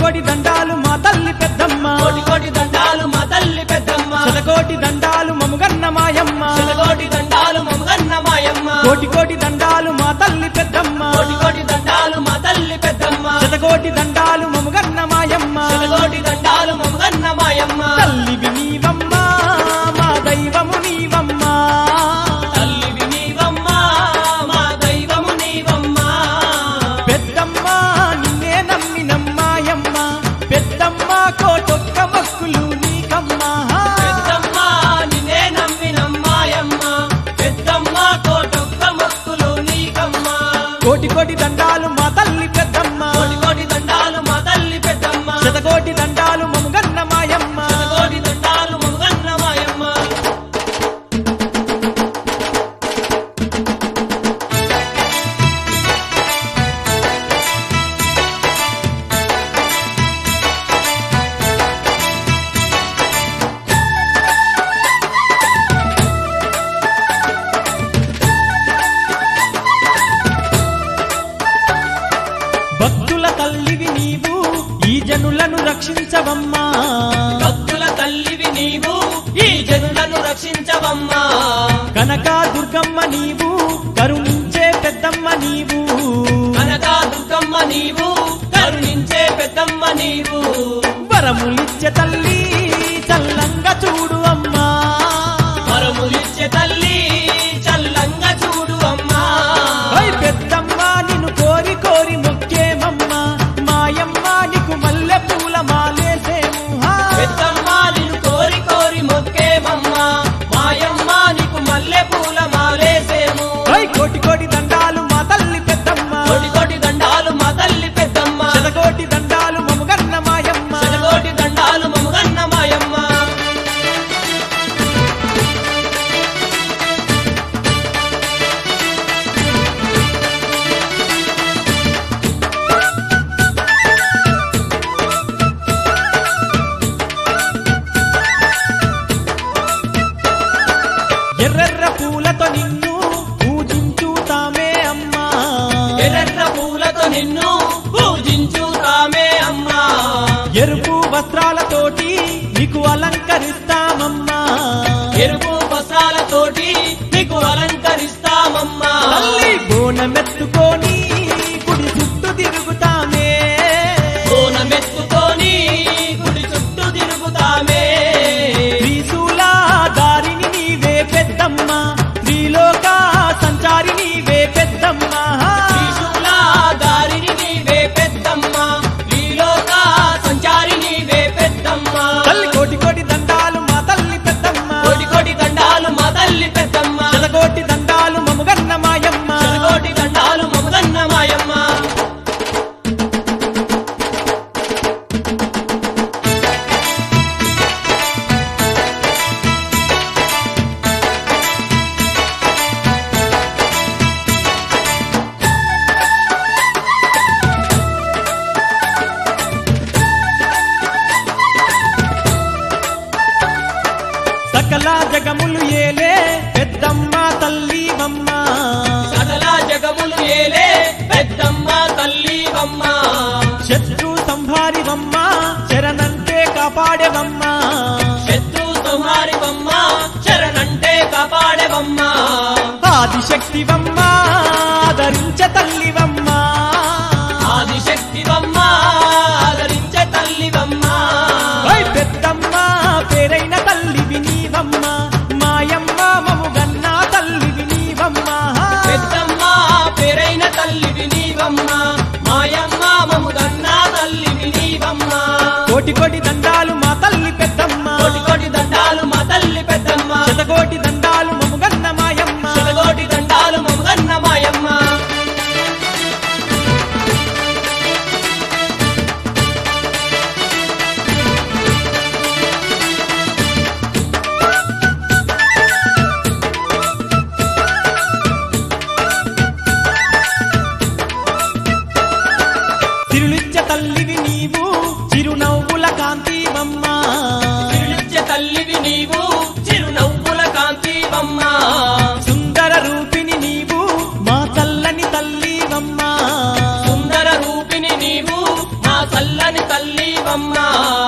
కోటి దండాలు మా తల్లి పెద్దమ్మ కోటి కోటి దండాలు మా తల్లి పెద్దమ్మ శతకోటి దండాలు మముగన్న మాయమ్మ శతకోటి దండాలు మమగన్న మాయమ్మ కోటి కోటి దండాలు మా తల్లి పెద్దమ్మ కోటి కోటి దండాలు మా తల్లి పెద్దమ్మ శతకోటి దండాలు మముగన్న మాయమ్మ శతకోటి దండాలు మమగన్న మాయమ్మ తల్లివి నీవమ్మ మా దైవము నీవమ్మ తల్లివి నీవమ్మ మా దైవము నీవమ్మ పెద్దమ్మ నిన్నే నమ్మినమ్మాయమ్మ పెద్దమ్మ కోటొక్క మొక్కులు నీకమ్మా పెద్దమ్మ నిన్నే నమ్మినమ్మాయమ్మ పెద్దమ్మ కోటొక్క మొక్కులు నీకమ్మ కోటి కోటి దండాలు మా తల్లి పెద్దమ్మ కోటి కోటి దండాలు మా తల్లి పెద్దమ్మ శతకోటి దండాలు మముగన్న మాయమ్మ శతకోటి దండాలు మమగన్న మాయమ్మ భక్తుల తల్లివి నీవు ఈ జనులను రక్షించవమ్మా భక్తుల తల్లివి నీవు ఈ జనులను రక్షించవమ్మా కనక దుర్గమ్మ నీవు కరుణించే పెద్దమ్మ నీవు కనకా దుర్గమ్మ నీవు కరుణించే పెద్దమ్మ నీవు వరములిచ్చే తల్లి చల్లంగా చూడు అమ్మా వరములిచ్చే తల్లి చల్లంగా చూడు అమ్మా ఓయ్ పెద్దమ్మ నిన్ను కోరి కోరి మొక్కేమమ్మా మాయమ్మ నీకు మల్లె పూల మాలేసేము హా. పెద్దమ్మ నిన్ను కోరి కోరి మొక్కేమమ్మా మాయమ్మ నీకు మల్లె పూల మాలేసేము ఓయ్ కోటి కోటి దండాలు మా తల్లి పెద్దమ్మ కోటి కోటి దండాలు మా తల్లి పెద్దమ్మ శతకోటి దండాలు మముగన్న మాయమ్మ శతకోటి దండాలు మమగన్న మాయమ్మ ఎర్రెర్ర పూలతో నిన్ను పూజించుతామే అమ్మా ఎర్ర పూలతో నిన్ను పూజించుతామే అమ్మా ఎరుపు వస్త్రాలతోటి నీకు అలంకరిస్తామమ్మా ఎరుపు వస్త్రాలతోటి నీకు అలంకరిస్తామమ్మా తల్లి బోనమెత్తుకొని గుడి చుట్టూ తిరుగుతామే కోనమెత్తుకొని గుడి చుట్టూ తిరుగుతామే త్రిశూల దారిని నీవే పెద్దమ్మ త్రిలోక సంచారి నీవే పెద్దమ్మ త్రిశూల దారిని నీవే పెద్దమ్మ త్రిలోక సంచారి నీవే పెద్దమ్మ తల్లి కోటి కోటి దండాలు మా తల్లి పెద్దమ్మ కోటి కోటి దండాలు మా తల్లి పెద్దమ్మ శతకోటి దండాలు మముగన్న మాయమ్మ కోటి దండాలు మమగన్న మాయమ్మ సకల జగములు ఏలే పెద్దమ్మ తల్లివమ్మ సకల జగములు ఏలే పెద్దమ్మ తల్లివమ్మ శత్రు సంహారివమ్మ శరణంటే కాపాడేవమ్మ శత్రు సంహారివమ్మ శరణంటే కాపాడేవమ్మ ఆదిశక్తివమ్మ ఆదరించ తల్లివమ్మ ఆదిశక్తివమ్మ ఆదరించే తల్లివమ్మ ఓయ్ పెద్దమ్మ పేరైన తల్లివి నీవమ్మ మాయమ్మ మముగన్న తల్లివి నీవమ్మ పెద్దమ్మ పేరైన తల్లివి నీవమ్మ మాయమ్మ మముదన్న తల్లివి నీవమ్మ కోటి కోటి దండాలు మా తల్లి పెద్దమ్మ కోటి కోటి దండాలు మా తల్లి పెద్దమ్మ శతకోటి దండాలు మముగన్న మాయమ్మ శతకోటి దండాలు మముదన్న మాయమ్మ తిరులిచ్చ తల్లివి నీవు చిరునవ్వుల కాంతివమ్మ మొక్కేమమ్మా